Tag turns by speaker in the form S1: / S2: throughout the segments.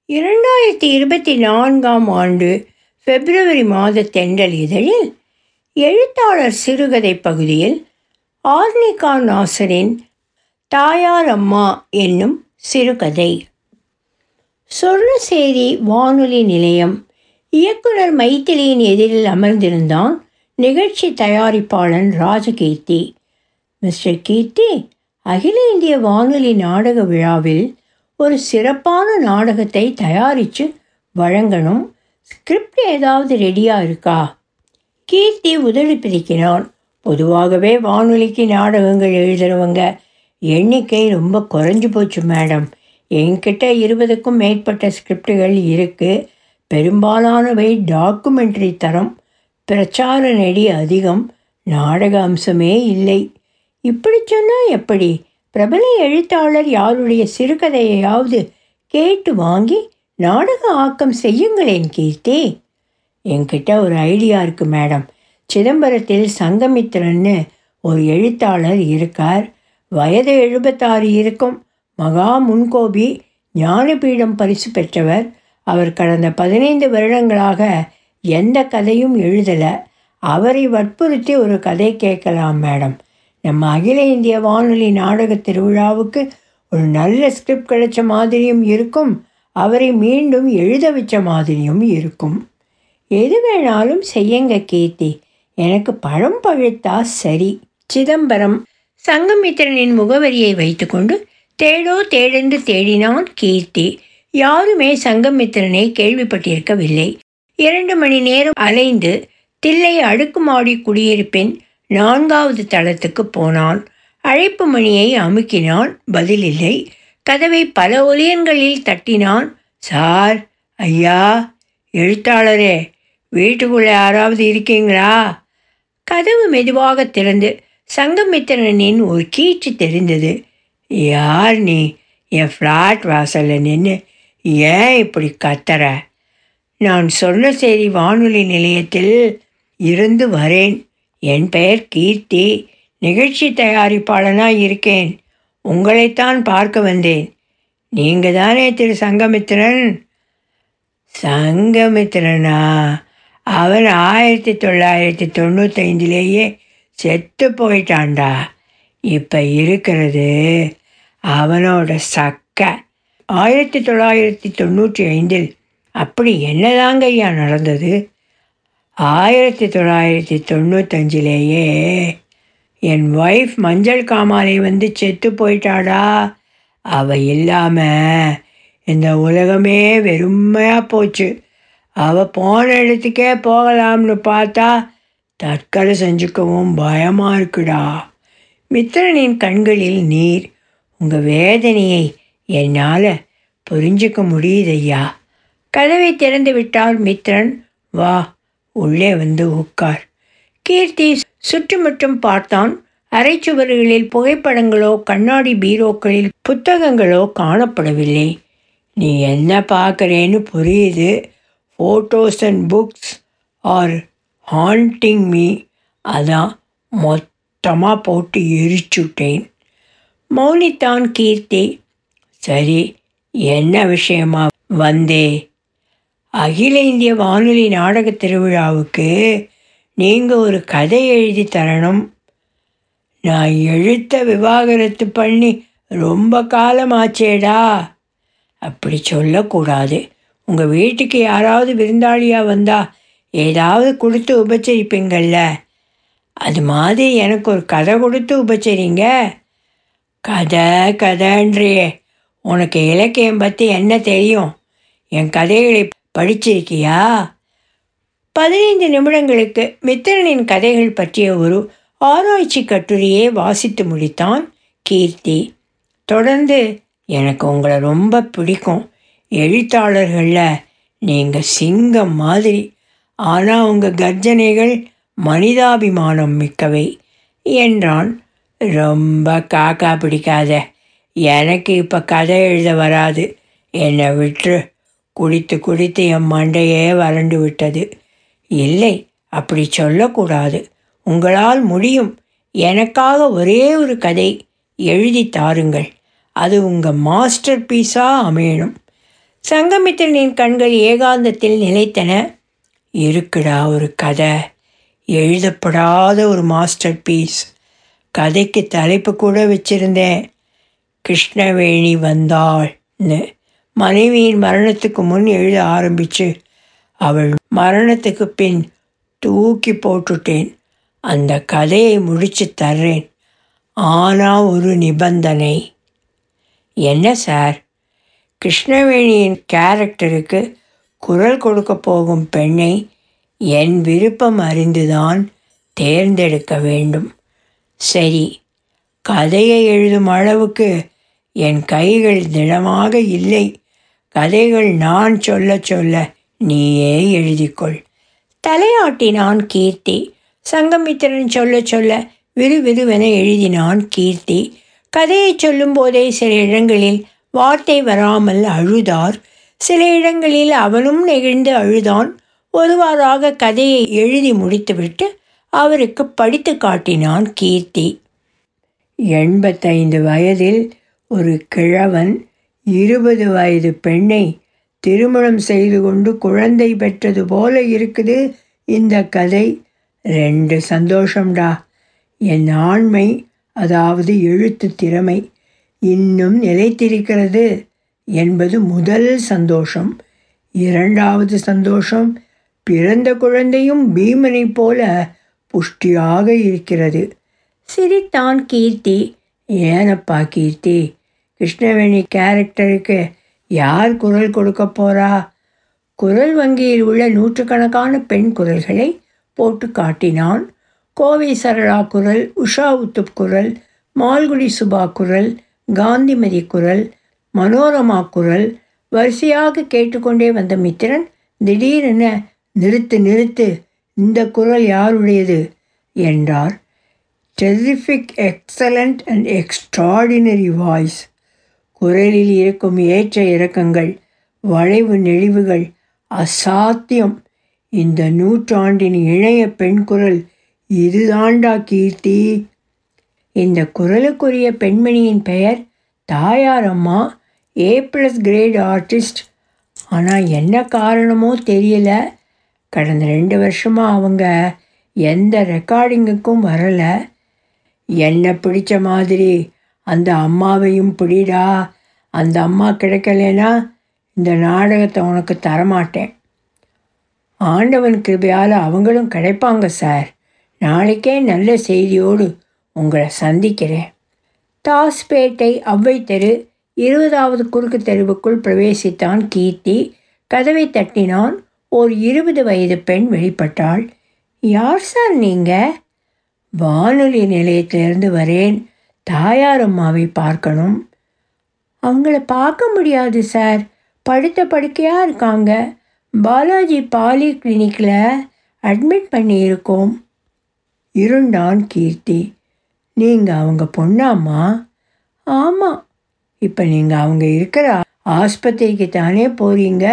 S1: இரண்டாயிரத்தி இருபத்தி நான்காம் ஆண்டு பிப்ரவரி மாத தென்றல் இதழில் எழுத்தாளர் சிறுகதை பகுதியில் ஆர்னிகா நாசரின் தாயார் அம்மா என்னும் சிறுகதை சொர்ணசேரி வானொலி நிலையம் இயக்குனர் மைத்திலியின் எதிரில் அமர்ந்திருந்தான் நிகழ்ச்சி தயாரிப்பாளன் ராஜகீர்த்தி மிஸ்டர் கீர்த்தி அகில இந்திய வானொலி நாடக விழாவில் ஒரு சிறப்பான நாடகத்தை தயாரித்து வழங்கணும் ஸ்கிரிப்ட் ஏதாவது ரெடியாக இருக்கா கீர்த்தி உதவி பிரிக்கிறான் பொதுவாகவே வானொலிக்கு நாடகங்கள் எழுதுகிறவங்க எண்ணிக்கை ரொம்ப குறைஞ்சி போச்சு மேடம் என்கிட்ட இருபதுக்கும் மேற்பட்ட ஸ்கிரிப்டுகள் இருக்குது பெரும்பாலானவை டாக்குமெண்ட்ரி தரம் பிரச்சார நெடி அதிகம் நாடக அம்சமே இல்லை இப்படி சொன்னால் எப்படி பிரபல எழுத்தாளர் யாருடைய சிறுகதையையாவது கேட்டு வாங்கி நாடக ஆக்கம் செய்யுங்களேன் கீர்த்தி என்கிட்ட ஒரு ஐடியா இருக்குது மேடம் சிதம்பரத்தில் சங்கமித்திரன்னு ஒரு எழுத்தாளர் இருக்கார் வயது எழுபத்தாறு இருக்கும் மகா முன்கோபி ஞானபீடம் பரிசு பெற்றவர் அவர் கடந்த பதினைந்து வருடங்களாக எந்த கதையும் எழுதலை அவரை வற்புறுத்தி ஒரு கதை கேட்கலாம் மேடம் நம்ம அகில இந்திய வானொலி நாடக திருவிழாவுக்கு ஒரு நல்ல ஸ்கிரிப்ட் கிடைச்ச மாதிரியும் இருக்கும் அவரை மீண்டும் எழுத வச்ச மாதிரியும் இருக்கும் எது வேணாலும் செய்யுங்க கீர்த்தி எனக்கு பழம் பழுத்தா சரி சிதம்பரம் சங்கமித்திரனின் முகவரியை வைத்துக்கொண்டு தேடோ தேடென்று தேடினான் கீர்த்தி யாருமே சங்கமித்திரனை கேள்விப்பட்டிருக்கவில்லை இரண்டு மணி நேரம் அலைந்து தில்லை அடுக்குமாடி குடியிருப்பின் நான்காவது தளத்துக்கு போனான் அழைப்பு மணியை அமுக்கினான் பதிலில்லை கதவை பல ஒலியன்களில் தட்டினான் சார் ஐயா எழுத்தாளரே வீட்டுக்குள்ளே யாராவது இருக்கீங்களா கதவு மெதுவாக திறந்து சங்கமித்திரனின் ஒரு கீச்சு தெரிந்தது யார் நீ என் ஃப்ளாட் வாசலில் நின்று ஏன் இப்படி கத்துற நான் சொன்ன செய்தி வானொலி நிலையத்தில் இருந்து வரேன் என் பெயர் கீர்த்தி நிகழ்ச்சி தயாரிப்பாளனாக இருக்கேன் உங்களைத்தான் பார்க்க வந்தேன் நீங்கள் தானே திரு சங்கமித்திரன் சங்கமித்திரனா அவன் ஆயிரத்தி தொள்ளாயிரத்தி தொண்ணூத்தைந்திலேயே செத்து போயிட்டான்டா இப்போ இருக்கிறது அவனோட சக்க ஆயிரத்தி தொள்ளாயிரத்தி தொண்ணூற்றி ஐந்தில் அப்படி என்னதாங்க ஐயா நடந்தது ஆயிரத்தி தொள்ளாயிரத்தி தொண்ணூத்தஞ்சிலேயே என் ஒய்ஃப் மஞ்சள் காமாலை வந்து செத்து போயிட்டாடா அவ இல்லாமல் இந்த உலகமே வெறுமையாக போச்சு அவள் போன இடத்துக்கே போகலாம்னு பார்த்தா தற்கொலை செஞ்சுக்கவும் பயமாக இருக்குடா மித்திரனின் கண்களில் நீர் உங்கள் வேதனையை என்னால் புரிஞ்சுக்க முடியுதையா கதவை திறந்து விட்டால் மித்ரன் வா உள்ளே வந்து உட்கார் கீர்த்தி சுற்றுமுற்றும் பார்த்தான் அரைச்சுவர்களில் புகைப்படங்களோ கண்ணாடி பீரோக்களில் புத்தகங்களோ காணப்படவில்லை நீ என்ன பார்க்குறேன்னு புரியுது photos and books are haunting me அதான் மொத்தமாக போட்டு எரிச்சுட்டேன் மௌனித்தான் கீர்த்தி சரி என்ன விஷயமா வந்தே அகில இந்திய வானொலி நாடக திருவிழாவுக்கு நீங்கள் ஒரு கதை எழுதி தரணும் நான் எழுத்த விவாகரத்து பண்ணி ரொம்ப காலமாச்சேடா அப்படி சொல்லக்கூடாது உங்கள் வீட்டுக்கு யாராவது விருந்தாளியாக வந்தால் ஏதாவது கொடுத்து உபச்சரிப்பீங்கள்ல அது மாதிரி எனக்கு ஒரு கதை கொடுத்து உபச்சரிங்க கதை கதைன்றியே உனக்கு இலக்கியம் பற்றி என்ன தெரியும் என் கதைகளை படிச்சிருக்கியா பதினைந்து நிமிடங்களுக்கு மித்திரனின் கதைகள் பற்றிய ஒரு ஆராய்ச்சி கட்டுரையை வாசித்து முடித்தான் கீர்த்தி தொடர்ந்து எனக்கு உங்களை ரொம்ப பிடிக்கும் எழுத்தாளர்களில் நீங்கள் சிங்கம் மாதிரி ஆனால் உங்கள் கர்ஜனைகள் மனிதாபிமானம் மிக்கவை என்றான் ரொம்ப காக்கா பிடிக்காத எனக்கு இப்போ கதை எழுத வராது என்னை விட்டு குடித்து குடித்து என் மண்டையே வறண்டு விட்டது இல்லை அப்படி சொல்லக்கூடாது உங்களால் முடியும் எனக்காக ஒரே ஒரு கதை எழுதி தாருங்கள் அது உங்கள் மாஸ்டர் பீஸாக அமையணும் சங்கமித்திரனின் கண்கள் ஏகாந்தத்தில் நிலைத்தன இருக்குடா ஒரு கதை எழுதப்படாத ஒரு மாஸ்டர் பீஸ் கதைக்கு தலைப்பு கூட வச்சிருந்தேன் கிருஷ்ணவேணி வந்தாள்னு மனைவியின் மரணத்துக்கு முன் எழுத ஆரம்பித்து அவள் மரணத்துக்கு பின் தூக்கி போட்டுட்டேன் அந்த கதையை முடிச்சு தர்றேன் ஆனால் ஒரு நிபந்தனை என்ன சார் கிருஷ்ணவேணியின் கேரக்டருக்கு குரல் கொடுக்க போகும் பெண்ணை என் விருப்பம் அறிந்துதான் தேர்ந்தெடுக்க வேண்டும் சரி கதையை எழுதும் அளவுக்கு என் கைகள் திடமாக இல்லை கதைகள் நான் சொல்ல சொல்ல நீயே எழுதிக்கொள் தலையாட்டினான் கீர்த்தி சங்கமித்திரன் சொல்ல சொல்ல விறுவிறுவென எழுதினான் கீர்த்தி கதையை சொல்லும்போதே சில இடங்களில் வார்த்தை வராமல் அழுதார் சில இடங்களில் அவனும் நெகிழ்ந்து அழுதான் ஒருவாறாக கதையை எழுதி முடித்துவிட்டு அவருக்கு படித்து காட்டினான் கீர்த்தி எண்பத்தைந்து வயதில் ஒரு கிழவன் இருபது வயது பெண்ணை திருமணம் செய்து கொண்டு குழந்தை பெற்றது போல இருக்குது இந்த கதை ரெண்டு சந்தோஷம்டா என் ஆண்மை அதாவது எழுத்து திறமை இன்னும் நிலைத்திருக்கிறது என்பது முதல் சந்தோஷம் இரண்டாவது சந்தோஷம் பிறந்த குழந்தையும் பீமனைப் போல புஷ்டியாக இருக்கிறது சிரித்தான் கீர்த்தி ஏனப்பா கீர்த்தி கிருஷ்ணவேணி கேரக்டருக்கு யார் குரல் கொடுக்க போறா குரல் வங்கியில் உள்ள நூற்றுக்கணக்கான பெண் குரல்களை போட்டு காட்டினான் கோவை சரளா குரல் உஷா உத்துப் குரல் மால்குடி சுபா குரல் காந்திமதி குரல் மனோரமா குரல் வரிசையாக கேட்டுக்கொண்டே வந்த மித்திரன் திடீரென நிறுத்து நிறுத்து இந்த குரல் யாருடையது என்றார் terrific excellent and extraordinary voice குரலில் இருக்கும் ஏற்ற இறக்கங்கள் வளைவு நெளிவுகள் அசாத்தியம் இந்த நூற்றாண்டின் இணைய பெண் குரல் இதுதாண்டா கீர்த்தி இந்த குரலுக்குரிய பெண்மணியின் பெயர் Thayaramma A plus great artist ஆனால் என்ன காரணமோ தெரியல கடந்த ரெண்டு வருஷமாக அவங்க எந்த ரெக்கார்டிங்குக்கும் வரலை என்ன பிடிச்ச மாதிரி அந்த அம்மாவையும் பிடிடா அந்த அம்மா கிடைக்கலனா இந்த நாடகத்தை உனக்கு தரமாட்டேன் ஆண்டவன் கிருபையால் அவங்களும் கிடைப்பாங்க சார் நாளைக்கே நல்ல செய்தியோடு உங்களை சந்திக்கிறேன் தாஸ்பேட்டை அவ்வை தெரு இருபதாவது குறுக்கு தெருவுக்குள் பிரவேசித்தான் கீர்த்தி கதவை தட்டினான் ஓர் இருபது வயது பெண் வெளிப்பட்டாள் யார் சார் நீங்கள் வானொலி நிலையத்திலிருந்து வரேன் தாயார் அம்மாவை பார்க்கணும் அவங்கள பார்க்க முடியாது சார் படுத்த படுக்கையாக இருக்காங்க பாலாஜி பாலி கிளினிக்கில் அட்மிட் பண்ணியிருக்கோம் இருண்டான் கீர்த்தி நீங்கள் அவங்க பொண்ணாம்மா ஆமாம் இப்போ நீங்கள் அவங்க இருக்கிற ஆஸ்பத்திரிக்கு தானே போகிறீங்க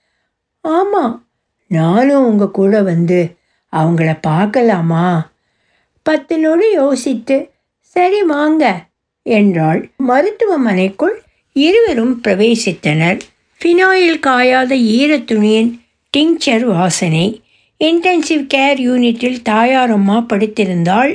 S1: ஆமாம் நானும் உங்கள் கூட வந்து அவங்கள பார்க்கலாமா பத்து நொடி யோசித்து சரி வாங்க என்றாள் மருத்துவமனைக்குள் இருவரும் பிரவேசித்தனர் ஃபினாயில் காயாத ஈரத் துணியின் டிங்சர் வாசனை இன்டென்சிவ் கேர் யூனிட்டில் தாயாரம்மா படுத்திருந்தாள்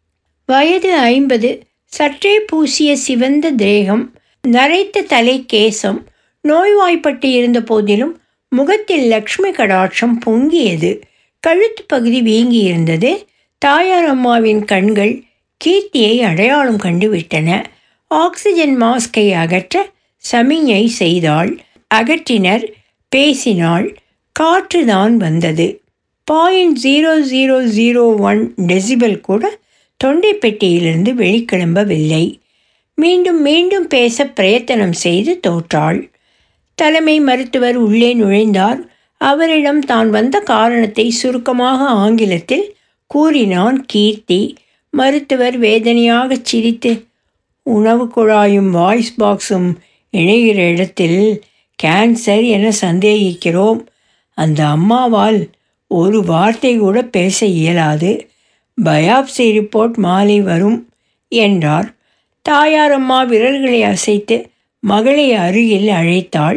S1: வயது ஐம்பது சற்றே பூசிய சிவந்த தேகம் நரைத்த தலை கேசம் நோய்வாய்ப்பட்டு இருந்த போதிலும் முகத்தில் லக்ஷ்மி கடாட்சம் பொங்கியது கழுத்து பகுதி வீங்கியிருந்தது தாயார் அம்மாவின் கண்கள் கீர்த்தியை அடையாளம் கண்டுவிட்டன ஆக்சிஜன் மாஸ்கை அகற்ற சமிஞை செய்தாள் அகற்றினர் பேசினாள் காற்றுதான் வந்தது point zero zero zero one decibel கூட தொண்டை பெட்டியிலிருந்து வெளிக்கிளம்பவில்லை மீண்டும் மீண்டும் பேச பிரயத்தனம் செய்து தோற்றாள் தலைமை மருத்துவர் உள்ளே நுழைந்தார் அவரிடம் தான் வந்த காரணத்தை சுருக்கமாக ஆங்கிலத்தில் கூறினான் கீர்த்தி மருத்துவர் வேதனையாகச் சிரித்து உணவு குழாயும் வாய்ஸ் பாக்ஸும் இணைகிற இடத்தில் கேன்சர் என சந்தேகிக்கிறோம் அந்த அம்மாவால் ஒரு வார்த்தை கூட பேச இயலாது பயாப்சி ரிப்போர்ட் மாலை வரும் என்றார் தாயாரம்மா விரல்களை அசைத்து மகளை அருகில் அழைத்தாள்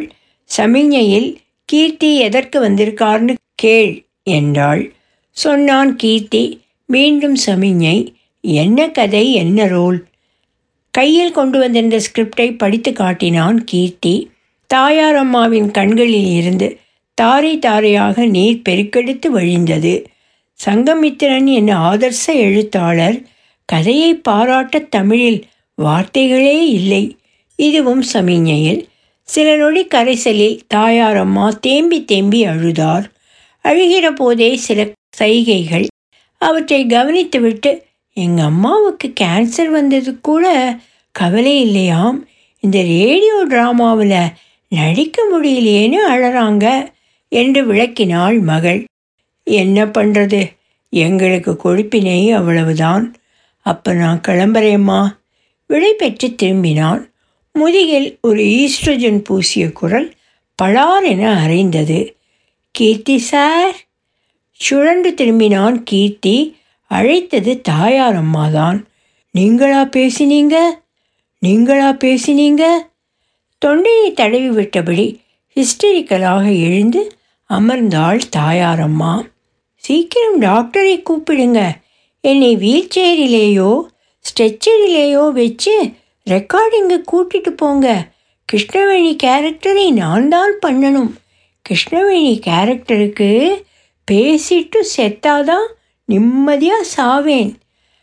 S1: சமிஞ்ஞையில் கீர்த்தி எதற்கு வந்திருக்கார்னு கேள் என்றாள் சொன்னான் கீர்த்தி மீண்டும் சமிஞ்ஞை என்ன கதை என்ன ரோல் கையில் கொண்டு வந்திருந்த ஸ்கிரிப்டை படித்து காட்டினான் கீர்த்தி தாயாரம்மாவின் கண்களில் இருந்து தாரை தாரையாக நீர் பெருக்கெடுத்து வழிந்தது சங்கமித்திரன் என் ஆதர்ச எழுத்தாளர் கதையை பாராட்ட தமிழில் வார்த்தைகளே இல்லை இதுவும் சமிஞ்ஞையில் சில நொடி கரைசலில் தாயாரம்மா தேம்பி தேம்பி அழுதார் அழுகிற போதே சில சைகைகள் அவற்றை கவனித்துவிட்டு எங்கள் அம்மாவுக்கு கேன்சர் வந்தது கூட கவலை இல்லையாம் இந்த ரேடியோ ட்ராமாவில் நடிக்க முடியலையேன்னு அழறாங்க என்று விளக்கினாள் மகள் என்ன பண்ணுறது எங்களுக்கு கொழுப்பினை அவ்வளவுதான் அப்போ நான் கிளம்புறேம்மா விடை பெற்று திரும்பினான் முதுகில் ஒரு ஈஸ்ட்ரஜன் பூசிய குரல் பளார் என அறைந்தது கீர்த்தி சார் சுழன்று திரும்பினான் கீர்த்தி அழைத்தது தாயார் அம்மாதான் நீங்களா பேசினீங்க நீங்களா பேசினீங்க தொண்டையை தடவி விட்டபடி ஹிஸ்டரிக்கலாக எழுந்து அமர்ந்தாள் தாயாரம்மா சீக்கிரம் டாக்டரை கூப்பிடுங்க என்னை வீல் சேரிலேயோ ஸ்ட்ரெச்சரிலேயோ வச்சு ரெக்கார்டிங்கு கூட்டிட்டு போங்க கிருஷ்ணவேணி கேரக்டரை நான் தான் பண்ணணும் கிருஷ்ணவேணி கேரக்டருக்கு பேசிட்டு செத்தாதான் நிம்மதியாக சாவேன்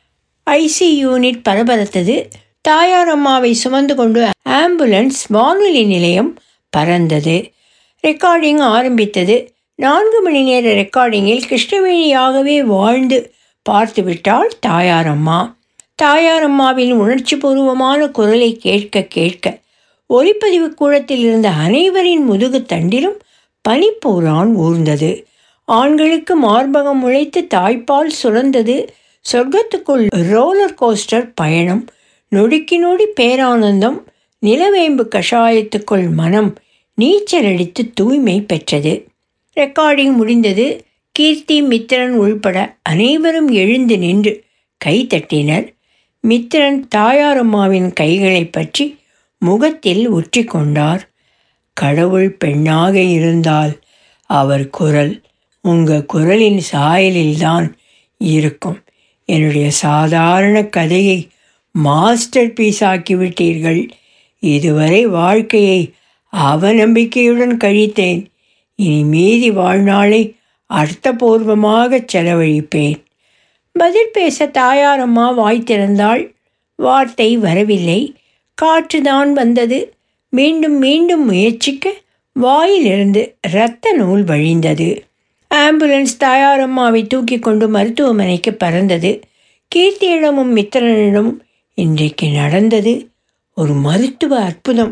S1: ஐசி யூனிட் பரபரத்தது தாயார் அம்மாவை சுமந்து கொண்டு ஆம்புலன்ஸ் வானொலி நிலையம் பறந்தது ரெக்கார்டிங் ஆரம்பித்தது நான்கு மணி நேர ரெக்கார்டிங்கில் கிருஷ்ணவேணியாகவே வாழ்ந்து பார்த்துவிட்டாள் தாயாரம்மா தாயாரம்மாவின் உணர்ச்சி பூர்வமான குரலை கேட்க கேட்க ஒலிப்பதிவு கூடத்தில் இருந்த அனைவரின் முதுகு தண்டிலும் பனிப்பூரான் ஊர்ந்தது ஆண்களுக்கு மார்பகம் முளைத்து தாய்ப்பால் சுரந்தது சொர்க்கத்துக்குள் ரோலர் கோஸ்டர் பயணம் நொடிக்கு நொடி பேரானந்தம் நிலவேம்பு கஷாயத்துக்குள் மனம் நீச்சலடித்து தூய்மை பெற்றது ரெக்கார்டிங் முடிந்தது கீர்த்தி மித்திரன் உள்பட அனைவரும் எழுந்து நின்று கை தட்டினர் மித்திரன் தாயாரம்மாவின் கைகளை பற்றி முகத்தில் ஒற்றி கொண்டார் கடவுள் பெண்ணாக இருந்தால் அவர் குரல் உங்கள் குரலின் சாயலில்தான் இருக்கும் என்னுடைய சாதாரண கதையை மாஸ்டர் பீஸ் ஆக்கிவிட்டீர்கள் இதுவரை வாழ்க்கையை அவநம்பிக்கையுடன் கழித்தேன் இனி மீதி வாழ்நாளை அர்த்தபூர்வமாக செலவழிப்பேன் பதில் பேச தாயாரம்மா வாய் திறந்தாள் வார்த்தை வரவில்லை காற்றுதான் வந்தது மீண்டும் மீண்டும் முயற்சிக்க வாயிலிருந்து இரத்த நூல் வழிந்தது ஆம்புலன்ஸ் தாயாரம்மாவை தூக்கி கொண்டு மருத்துவமனைக்கு பறந்தது கீர்த்தியிடமும் மித்திரனிடமும் இன்றைக்கு நடந்தது ஒரு மருத்துவ அற்புதம்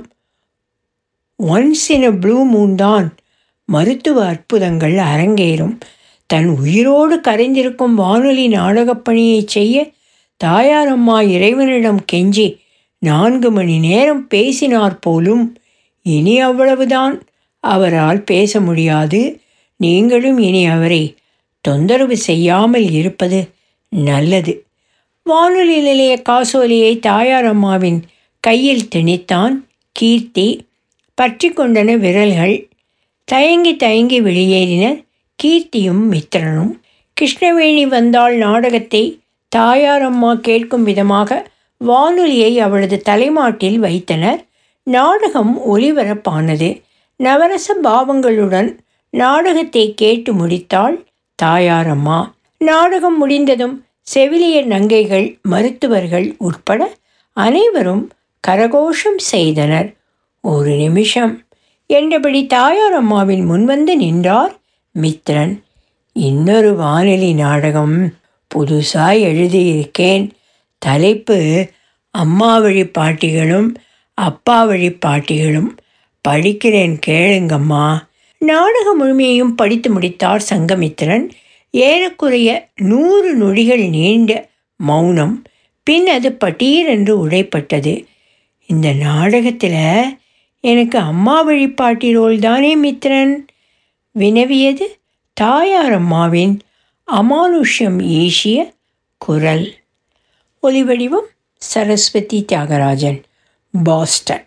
S1: once in a blue moon தான் மருத்துவ அற்புதங்கள் அரங்கேறும் தன் உயிரோடு கரைந்திருக்கும் வானொலி நாடகப் பணியை செய்ய தாயாரம்மா இறைவனிடம் கெஞ்சி நான்கு மணி நேரம் பேசினார் போலும் இனி அவ்வளவுதான் அவரால் பேச முடியாது நீங்களும் இனி அவரை தொந்தரவு செய்யாமல் இருப்பது நல்லது வானொலி நிலைய காசோலியை தாயாரம்மாவின் கையில் திணித்தான் கீர்த்தி பற்றி கொண்டன விரல்கள் தயங்கி தயங்கி வெளியேறினர் கீர்த்தியும் மித்திரனும் கிருஷ்ணவேணி வந்தாள் நாடகத்தை தாயாரம்மா கேட்கும் விதமாக வானொலியை அவளது தலைமாட்டில் வைத்தனர் நாடகம் ஒலிபரப்பானது நவரச பாவங்களுடன் நாடகத்தை கேட்டு முடித்தாள் தாயாரம்மா நாடகம் முடிந்ததும் செவிலியர் நங்கைகள் மருத்துவர்கள் உட்பட அனைவரும் கரகோஷம் செய்தனர் ஒரு நிமிஷம் என்றபடி தாயாரம்மாவின் முன்வந்து நின்றார் மித்ரன் இன்னொரு வானொலி நாடகம் புதுசாக எழுதியிருக்கேன் தலைப்பு அம்மா வழி பாட்டிகளும் அப்பா வழி பாட்டிகளும் படிக்கிறேன் கேளுங்கம்மா நாடகம் முழுமையையும் படித்து முடித்தார் சங்கமித்திரன் ஏறக்குறைய நூறு நொடிகள் நீண்ட மௌனம் பின் அது பட்டீர் என்று உடைப்பட்டது இந்த நாடகத்தில் எனக்கு அம்மா வழிபாட்டி ரோல் தானே மித்திரன் வினவியது தாயாரம்மாவின் அமானுஷ்யம் ஈசிய குரல் ஒலிவடிவம் சரஸ்வதி தியாகராஜன் பாஸ்டன்